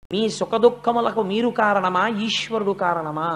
మీ సుఖదుఖములకు మీరు కారణమా ఈశ్వరుడు కారణమా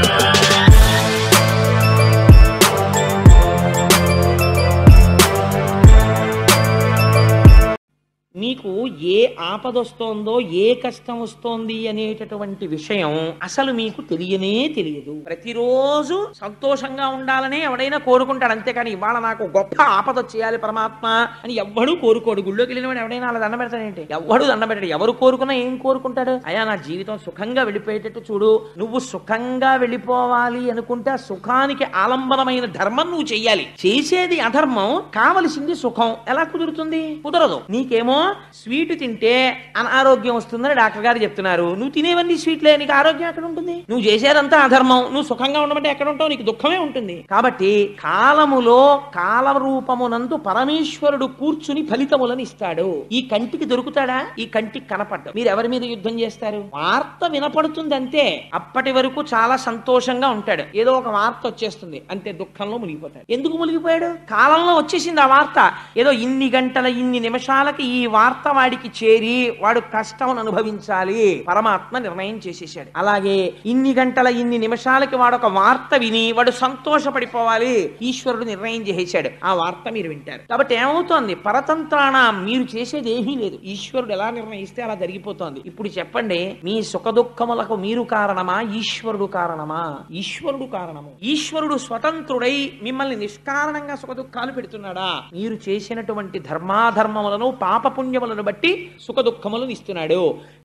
మీకు ఏ ఆపదొస్తోందో ఏ కష్టం వస్తోంది అనేటటువంటి విషయం అసలు మీకు తెలియనే తెలియదు ప్రతిరోజు సంతోషంగా ఉండాలనే ఎవడైనా కోరుకుంటాడు అంతేకాని ఇవాళ నాకు గొప్ప ఆపద వచ్చేయాలి పరమాత్మ అని ఎవ్వడూ కోరుకోడు గుళ్ళోకి వెళ్ళిన వాడు ఎవడైనా అలా దండం పెడతాడేంటి ఎవ్వడు దండం పెట్టాడు ఎవరు కోరుకున్నా ఏం కోరుకుంటాడు అయ్యా నా జీవితం సుఖంగా వెళ్ళిపోయేటట్టు చూడు నువ్వు సుఖంగా వెళ్ళిపోవాలి అనుకుంటే ఆ సుఖానికి ఆలంబనమైన ధర్మం నువ్వు చెయ్యాలి చేసేది అధర్మం కావలసింది సుఖం ఎలా కుదురుతుంది కుదరదు నీకేమో స్వీట్ తింటే అనారోగ్యం వస్తుందని డాక్టర్ గారు చెప్తున్నారు నువ్వు తినేవన్నీ స్వీట్లే నీకు ఆరోగ్యం ఎక్కడ ఉంటుంది నువ్వు చేసేదంతా అధర్మం నువ్వు సుఖంగా ఉండమంటే ఎక్కడ ఉంటావు నీకు దుఃఖమే ఉంటుంది కాబట్టి కాలములో కాల రూపమునందు పరమేశ్వరుడు కూర్చుని ఫలితములను ఇస్తాడు ఈ కంటికి దొరుకుతాడా ఈ కంటికి కనపడ్డా మీరు ఎవరి మీద యుద్ధం చేస్తారు వార్త వినపడుతుంది అంతే అప్పటి వరకు చాలా సంతోషంగా ఉంటాడు ఏదో ఒక వార్త వచ్చేస్తుంది అంతే దుఃఖంలో మునిగిపోతాడు ఎందుకు మునిగిపోయాడు కాలంలో వచ్చేసింది ఆ వార్త ఏదో ఇన్ని గంటల ఇన్ని నిమిషాలకి ఈ వార్త వాడికి చేరి వాడు కష్టం అనుభవించాలి పరమాత్మ నిర్ణయం చేసేసాడు అలాగే ఇన్ని గంటల ఇన్ని నిమిషాలకి వాడు ఒక వార్త విని వాడు సంతోషపడిపోవాలి ఈశ్వరుడు నిర్ణయం చేసేశాడు ఆ వార్త మీరు వింటారు కాబట్టి ఏమవుతోంది పరతంత్రాణ మీరు చేసేది ఏమీ లేదు ఈశ్వరుడు ఎలా నిర్ణయిస్తే అలా జరిగిపోతోంది ఇప్పుడు చెప్పండి మీ సుఖ దుఃఖములకు మీరు కారణమా ఈశ్వరుడు కారణమా ఈశ్వరుడు కారణము ఈశ్వరుడు స్వతంత్రుడై మిమ్మల్ని నిష్కారణంగా సుఖ దుఃఖాలు పెడుతున్నాడా మీరు చేసినటువంటి ధర్మాధర్మములను పాపపుణ్యములను బట్టి సుఖ దుఃఖములను ఇస్తున్నాడు